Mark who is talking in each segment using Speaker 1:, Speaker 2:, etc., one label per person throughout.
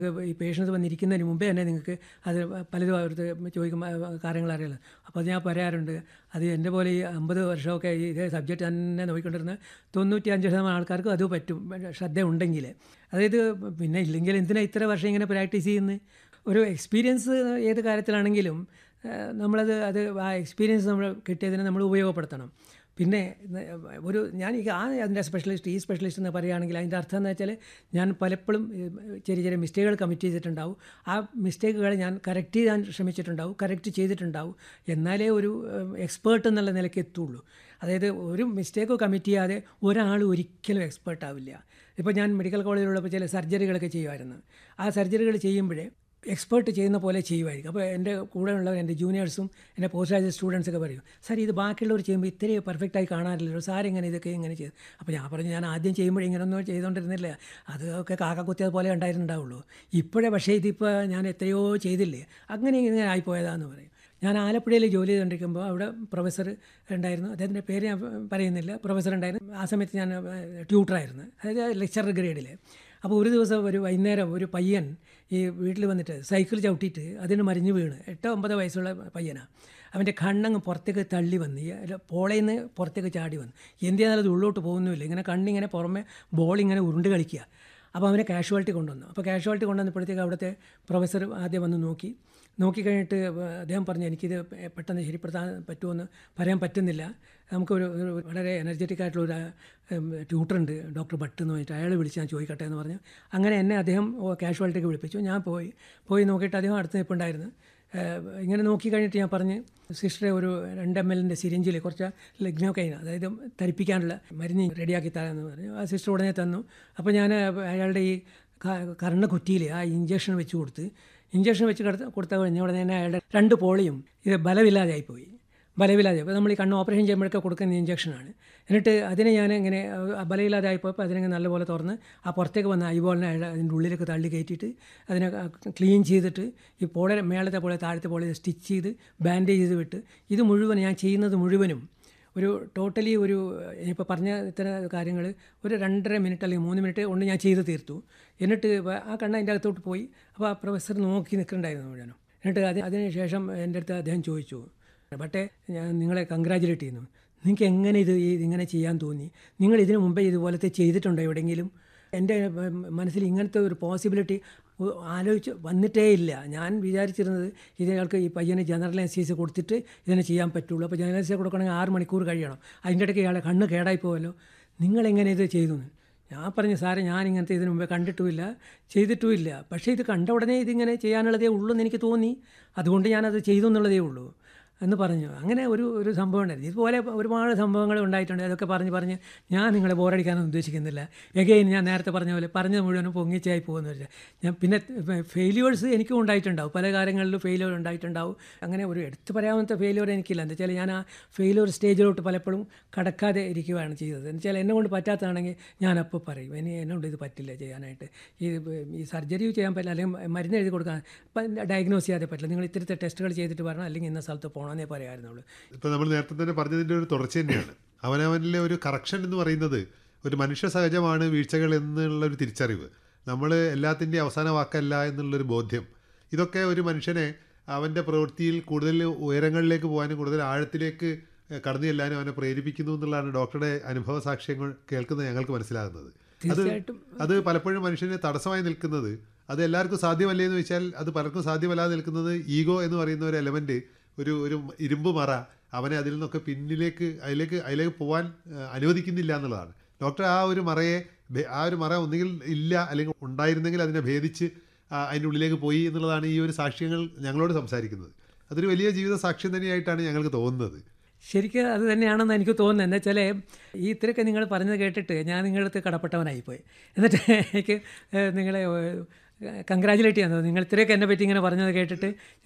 Speaker 1: ഈ പേഷ്യൻസ് വന്നിരിക്കുന്നതിന് മുമ്പേ തന്നെ നിങ്ങൾക്ക് അത് പലരും അവർക്ക് ചോദിക്കും കാര്യങ്ങൾ അറിയാലോ അപ്പോൾ അത് ഞാൻ പറയാറുണ്ട് അത് എൻ്റെ പോലെ ഈ അമ്പത് വർഷമൊക്കെ ഈ ഇതേ സബ്ജക്റ്റ് തന്നെ നോക്കിക്കൊണ്ടിരുന്ന തൊണ്ണൂറ്റി അഞ്ച് ശതമാനം ആൾക്കാർക്ക് അത് പറ്റും ശ്രദ്ധ ഉണ്ടെങ്കിൽ അതായത് പിന്നെ ഇല്ലെങ്കിൽ എന്തിനാ ഇത്ര വർഷം ഇങ്ങനെ പ്രാക്ടീസ് ചെയ്യുന്നത് ഒരു എക്സ്പീരിയൻസ് ഏത് കാര്യത്തിലാണെങ്കിലും നമ്മളത് അത് ആ എക്സ്പീരിയൻസ് നമ്മൾ കിട്ടിയതിനെ നമ്മൾ ഉപയോഗപ്പെടുത്തണം പിന്നെ ഒരു ഞാൻ ഈ ആ അതിൻ്റെ സ്പെഷ്യലിസ്റ്റ് ഈ സ്പെഷ്യലിസ്റ്റ് എന്ന് പറയുകയാണെങ്കിൽ അതിൻ്റെ അർത്ഥം എന്ന് വെച്ചാൽ ഞാൻ പലപ്പോഴും ചെറിയ ചെറിയ മിസ്റ്റേക്കുകൾ കമ്മിറ്റ് ചെയ്തിട്ടുണ്ടാവും ആ മിസ്റ്റേക്കുകൾ ഞാൻ കറക്റ്റ് ചെയ്യാൻ ശ്രമിച്ചിട്ടുണ്ടാവും കറക്റ്റ് ചെയ്തിട്ടുണ്ടാവും എന്നാലേ ഒരു എക്സ്പേർട്ട് എന്നുള്ള നിലയ്ക്ക് എത്തുള്ളൂ അതായത് ഒരു മിസ്റ്റേക്കോ കമ്മിറ്റ് ചെയ്യാതെ ഒരാൾ ഒരിക്കലും എക്സ്പേർട്ട് ആവില്ല ഇപ്പോൾ ഞാൻ മെഡിക്കൽ കോളേജിലുള്ളപ്പോൾ ചില സർജറികളൊക്കെ ചെയ്യുമായിരുന്നു ആ സർജറികൾ ചെയ്യുമ്പോഴേ എക്സ്പേർട്ട് ചെയ്യുന്ന പോലെ ചെയ്യുമായിരിക്കും അപ്പോൾ എൻ്റെ കൂടെയുള്ളവർ എൻ്റെ ജൂനിയേഴ്സും എൻ്റെ പോസ്റ്റ് ഗ്രാജുവേറ്റ് സ്റ്റുഡൻസൊക്കെ പറയും സാർ ഇത് ബാക്കിയുള്ളവർ ചെയ്യുമ്പോൾ ഇത്രയും പെർഫെക്റ്റായി കാണാറില്ലല്ലോ സാർ ഇങ്ങനെ ഇതൊക്കെ ഇങ്ങനെ ചെയ്തു അപ്പോൾ ഞാൻ പറഞ്ഞു ഞാൻ ആദ്യം ചെയ്യുമ്പോൾ ഇങ്ങനെയൊന്നും ചെയ്തുകൊണ്ടിരുന്നില്ല അതൊക്കെ കാക്ക കുത്തിയത് പോലെ ഉണ്ടായിട്ടുണ്ടാവുള്ളൂ ഇപ്പോഴേ പക്ഷേ ഇതിപ്പോൾ ഞാൻ എത്രയോ ചെയ്തില്ലേ അങ്ങനെ ഇങ്ങനെ ആയിപ്പോയതാന്ന് പറയും ഞാൻ ആലപ്പുഴയിൽ ജോലി ചെയ്തുകൊണ്ടിരിക്കുമ്പോൾ അവിടെ പ്രൊഫസർ ഉണ്ടായിരുന്നു അദ്ദേഹത്തിൻ്റെ പേര് ഞാൻ പറയുന്നില്ല പ്രൊഫസർ ഉണ്ടായിരുന്നു ആ സമയത്ത് ഞാൻ ട്യൂട്ടറായിരുന്നു അതായത് ലെക്ചറർ ഗ്രേഡിൽ അപ്പോൾ ഒരു ദിവസം ഒരു വൈകുന്നേരം ഒരു പയ്യൻ ഈ വീട്ടിൽ വന്നിട്ട് സൈക്കിൾ ചവിട്ടിയിട്ട് അതിന് മരിഞ്ഞ് വീണ് എട്ടോ ഒമ്പതോ വയസ്സുള്ള പയ്യനാണ് അവൻ്റെ കണ്ണങ്ങ് പുറത്തേക്ക് തള്ളി വന്ന് ഈ പോളയിൽ നിന്ന് പുറത്തേക്ക് ചാടി വന്നു എന്തിനാലും അത് ഉള്ളോട്ട് പോകുന്നുമില്ല ഇങ്ങനെ കണ്ണിങ്ങനെ പുറമെ ബോൾ ഇങ്ങനെ ഉരുണ്ട് കളിക്കുക അപ്പോൾ അവനെ കാഷ്വാലിറ്റി കൊണ്ടുവന്നു അപ്പോൾ കാഷ്വാലിറ്റി കൊണ്ടുവന്നപ്പോഴത്തേക്ക് അവിടുത്തെ പ്രൊഫസർ ആദ്യം വന്ന് നോക്കി നോക്കിക്കഴിഞ്ഞിട്ട് അദ്ദേഹം പറഞ്ഞു എനിക്കിത് പെട്ടെന്ന് ശരിപ്പെടുത്താൻ പറ്റുമെന്ന് പറയാൻ പറ്റുന്നില്ല നമുക്കൊരു വളരെ എനർജറ്റിക് ആയിട്ടുള്ള ഒരു ട്യൂട്ടറുണ്ട് ഡോക്ടർ ഭട്ട് എന്ന് പറഞ്ഞിട്ട് അയാളെ വിളിച്ച് ഞാൻ ചോദിക്കട്ടെ എന്ന് പറഞ്ഞു അങ്ങനെ എന്നെ അദ്ദേഹം കാഷ്വാലിറ്റിക്ക് വിളിപ്പിച്ചു ഞാൻ പോയി പോയി നോക്കിയിട്ട് അദ്ദേഹം അടുത്ത് നിൽപ്പുണ്ടായിരുന്നു ഇങ്ങനെ നോക്കി കഴിഞ്ഞിട്ട് ഞാൻ പറഞ്ഞ് സിസ്റ്ററെ ഒരു രണ്ട് എം എല്ലിൻ്റെ സിരിഞ്ചിൽ കുറച്ച് ലഗ്നോക്കൈന അതായത് തരിപ്പിക്കാനുള്ള മരുന്ന് റെഡിയാക്കി തരാമെന്ന് പറഞ്ഞു ആ സിസ്റ്റർ ഉടനെ തന്നു അപ്പോൾ ഞാൻ അയാളുടെ ഈ കർണ്ണ കുറ്റിയിൽ ആ ഇഞ്ചക്ഷൻ വെച്ച് കൊടുത്ത് ഇഞ്ചക്ഷൻ വെച്ച് കൊടുത്ത കൊടുത്ത കഴിഞ്ഞ ഉടനെ തന്നെ അയാളുടെ രണ്ട് പോളിയും ഇത് ബലമില്ലാതെയായി പോയി ബലമില്ലാതെ അപ്പോൾ നമ്മൾ ഈ കണ്ണ് ഓപ്പറേഷൻ ചെയ്യുമ്പോഴൊക്കെ കൊടുക്കുന്ന ഇഞ്ചക്ഷനാണ് എന്നിട്ട് അതിനെ ഞാൻ ഇങ്ങനെ ബലമില്ലാതെ ആയിപ്പോയപ്പോൾ അതിനെ നല്ലപോലെ തുറന്ന് ആ പുറത്തേക്ക് വന്ന ഐബോളിനെ അതിൻ്റെ ഉള്ളിലേക്ക് തള്ളി കയറ്റിയിട്ട് അതിനെ ക്ലീൻ ചെയ്തിട്ട് ഈ പോളെ മേളത്തെ പോലെ താഴത്തെ പോലെ സ്റ്റിച്ച് ചെയ്ത് ബാൻഡേജ് ചെയ്ത് വിട്ട് ഇത് മുഴുവൻ ഞാൻ ചെയ്യുന്നത് മുഴുവനും ഒരു ടോട്ടലി ഒരു ഇപ്പോൾ പറഞ്ഞ ഇത്തര കാര്യങ്ങൾ ഒരു രണ്ടര മിനിറ്റ് അല്ലെങ്കിൽ മൂന്ന് മിനിറ്റ് കൊണ്ട് ഞാൻ ചെയ്ത് തീർത്തു എന്നിട്ട് ആ കണ്ണ് അതിൻ്റെ അകത്തോട്ട് പോയി അപ്പോൾ ആ പ്രൊഫസർ നോക്കി നിൽക്കുന്നുണ്ടായിരുന്നു മുഴുവനും എന്നിട്ട് അത് അതിന് ശേഷം എൻ്റെ അടുത്ത് അദ്ദേഹം ചോദിച്ചു ബട്ടേ ഞാൻ നിങ്ങളെ കൺഗ്രാജുലേറ്റ് ചെയ്യുന്നു നിങ്ങൾക്ക് എങ്ങനെ ഇത് ഇങ്ങനെ ചെയ്യാൻ തോന്നി നിങ്ങൾ ഇതിനു മുമ്പേ ഇതുപോലത്തെ ചെയ്തിട്ടുണ്ടോ എവിടെയെങ്കിലും എൻ്റെ മനസ്സിൽ ഇങ്ങനത്തെ ഒരു പോസിബിലിറ്റി ആലോചിച്ച് വന്നിട്ടേ ഇല്ല ഞാൻ വിചാരിച്ചിരുന്നത് ഇതയാൾക്ക് ഈ പയ്യന് ജനറൽ അനസ്തീസിയ കൊടുത്തിട്ട് ഇതിനെ ചെയ്യാൻ പറ്റുള്ളൂ അപ്പോൾ ജനറൽ അനസ്തീസിയ കൊടുക്കണമെങ്കിൽ ആറ് മണിക്കൂർ കഴിയണം അതിൻ്റെ ഇടയ്ക്ക് ഇയാളെ കണ്ണ് കേടായി പോവല്ലോ നിങ്ങളെങ്ങനെ ഇത് ചെയ്തു ഞാൻ പറഞ്ഞു സാറേ ഞാൻ ഇങ്ങനത്തെ ഇതിനു മുമ്പേ കണ്ടിട്ടുമില്ല ചെയ്തിട്ടുമില്ല പക്ഷേ ഇത് കണ്ട ഉടനെ ഇതിങ്ങനെ ചെയ്യാനുള്ളതേ ഉള്ളൂ എന്ന് എനിക്ക് തോന്നി അതുകൊണ്ട് ഞാനത് ചെയ്തു എന്നുള്ളതേ ഉള്ളൂ എന്ന് പറഞ്ഞു അങ്ങനെ ഒരു ഒരു സംഭവം ഉണ്ടായിരുന്നു ഇതുപോലെ ഒരുപാട് സംഭവങ്ങൾ ഉണ്ടായിട്ടുണ്ട് അതൊക്കെ പറഞ്ഞ് പറഞ്ഞ് ഞാൻ നിങ്ങളെ ബോറടിക്കാനൊന്നും ഉദ്ദേശിക്കുന്നില്ല എഗെയിൻ ഞാൻ നേരത്തെ പറഞ്ഞ പോലെ പറഞ്ഞത് മുഴുവനും പൊങ്ങിച്ചായി പോകുന്ന വെച്ചാൽ ഞാൻ പിന്നെ ഫെയിലിയേഴ്സ് എനിക്കും ഉണ്ടായിട്ടുണ്ടാവും പല കാര്യങ്ങളിലും ഫെയിലിയർ ഉണ്ടായിട്ടുണ്ടാവും അങ്ങനെ ഒരു എടുത്തു പറയാവുന്ന ഫെയിലിയർ എനിക്കില്ല എന്താ വെച്ചാൽ ഞാൻ ആ ഫെയിലിയർ സ്റ്റേജിലോട്ട് പലപ്പോഴും കടക്കാതെ ഇരിക്കുകയാണ് ചെയ്തത് എന്ന് വെച്ചാൽ എന്നെ കൊണ്ട് പറ്റാത്തതാണെങ്കിൽ ഞാൻ അപ്പോൾ പറയും ഇനി എന്നുകൊണ്ട് ഇത് പറ്റില്ല ചെയ്യാനായിട്ട് ഈ ഈ സർജറി ചെയ്യാൻ പറ്റില്ല അല്ലെങ്കിൽ മരുന്ന് എഴുതി കൊടുക്കാൻ ഡയഗ്നോസ് ചെയ്യാതെ പറ്റില്ല നിങ്ങൾ ഇത്തരത്തെ ടെസ്റ്റുകൾ ചെയ്തിട്ട് വരണം അല്ലെങ്കിൽ ഇന്ന സ്ഥലത്ത് പോകണം എന്നേ പറയാമായിരുന്നുള്ളൂ
Speaker 2: ഇപ്പോൾ നമ്മൾ നേരത്തെ തന്നെ പറഞ്ഞതിൻ്റെ ഒരു തുടർച്ച തന്നെയാണ് അവനവനിലെ ഒരു കറക്ഷൻ എന്ന് പറയുന്നത് ഒരു മനുഷ്യ സഹജമാണ് വീഴ്ചകൾ എന്നുള്ള ഒരു തിരിച്ചറിവ് നമ്മൾ എല്ലാത്തിൻ്റെയും അവസാന വാക്കല്ല എന്നുള്ളൊരു ബോധ്യം ഇതൊക്കെ ഒരു മനുഷ്യനെ അവൻ്റെ പ്രവൃത്തിയിൽ കൂടുതൽ ഉയരങ്ങളിലേക്ക് പോകാനും കൂടുതൽ ആഴത്തിലേക്ക് കടന്നു ചെല്ലാനും അവനെ പ്രേരിപ്പിക്കുന്നു എന്നുള്ളതാണ് ഡോക്ടറുടെ അനുഭവ സാക്ഷ്യങ്ങൾ കേൾക്കുന്നത് ഞങ്ങൾക്ക് മനസ്സിലാകുന്നത് അത് അത് പലപ്പോഴും മനുഷ്യന് തടസ്സമായി നിൽക്കുന്നത് അത് എല്ലാവർക്കും സാധ്യമല്ലേ എന്ന് വെച്ചാൽ അത് പലർക്കും സാധ്യമല്ലാതെ നിൽക്കുന്നത് ഈഗോ എന്ന് പറയുന്ന ഒരു എലമെൻറ്റ് ഒരു ഒരു ഇരുമ്പ് മറ അവനെ അതിൽ നിന്നൊക്കെ പിന്നിലേക്ക് അതിലേക്ക് അതിലേക്ക് പോകാൻ അനുവദിക്കുന്നില്ല എന്നുള്ളതാണ് ഡോക്ടർ ആ ഒരു മറയെ ആ ഒരു മറ ഒന്നുകിൽ ഇല്ല അല്ലെങ്കിൽ ഉണ്ടായിരുന്നെങ്കിൽ അതിനെ ഭേദിച്ച് അതിൻ്റെ ഉള്ളിലേക്ക് പോയി എന്നുള്ളതാണ് ഈ ഒരു സാക്ഷ്യങ്ങൾ ഞങ്ങളോട് സംസാരിക്കുന്നത് അതൊരു വലിയ ജീവിത സാക്ഷ്യം തന്നെയായിട്ടാണ് ഞങ്ങൾക്ക് തോന്നുന്നത്
Speaker 1: ശരിക്കും അത് തന്നെയാണെന്ന് എനിക്ക് തോന്നുന്നത് എന്താ വെച്ചാൽ ഈ ഇത്രയൊക്കെ നിങ്ങൾ പറഞ്ഞത് കേട്ടിട്ട് ഞാൻ നിങ്ങളുടെ അടുത്ത് കടപ്പെട്ടവനായിപ്പോയി എന്നിട്ട് എനിക്ക് നിങ്ങളെ കൺഗ്രാജുലേറ്റ് ചെയ്യുന്നത് നിങ്ങൾ ഇത്രയൊക്കെ എന്നെ പറ്റി ഇങ്ങനെ പറഞ്ഞത് കേട്ടിട്ട്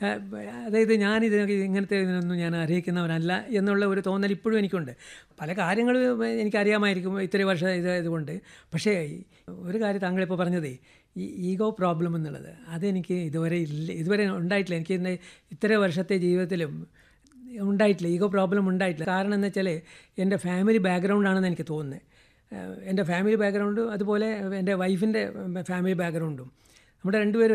Speaker 1: അതായത് ഞാനിത് ഇങ്ങനത്തെ ഇതിനൊന്നും ഞാൻ അറിയിക്കുന്നവനല്ല എന്നുള്ള ഒരു തോന്നൽ ഇപ്പോഴും എനിക്കുണ്ട് പല കാര്യങ്ങളും എനിക്കറിയാമായിരിക്കും ഇത്രയും വർഷം ഇത് ഇതുകൊണ്ട് പക്ഷേ ഒരു കാര്യം താങ്കളിപ്പോൾ പറഞ്ഞതേ ഈ ഈഗോ പ്രോബ്ലം എന്നുള്ളത് അതെനിക്ക് ഇതുവരെ ഇല്ല ഇതുവരെ ഉണ്ടായിട്ടില്ല എനിക്ക് ഇത്ര വർഷത്തെ ജീവിതത്തിലും ഉണ്ടായിട്ടില്ല ഈഗോ പ്രോബ്ലം ഉണ്ടായിട്ടില്ല കാരണം എന്ന് വെച്ചാൽ എൻ്റെ ഫാമിലി ബാക്ക്ഗ്രൗണ്ടാണെന്ന് എനിക്ക് തോന്നുന്നത് എൻ്റെ ഫാമിലി ബാക്ക്ഗ്രൗണ്ടും അതുപോലെ എൻ്റെ വൈഫിൻ്റെ ഫാമിലി ബാക്ക്ഗ്രൗണ്ടും നമ്മുടെ രണ്ടുപേരും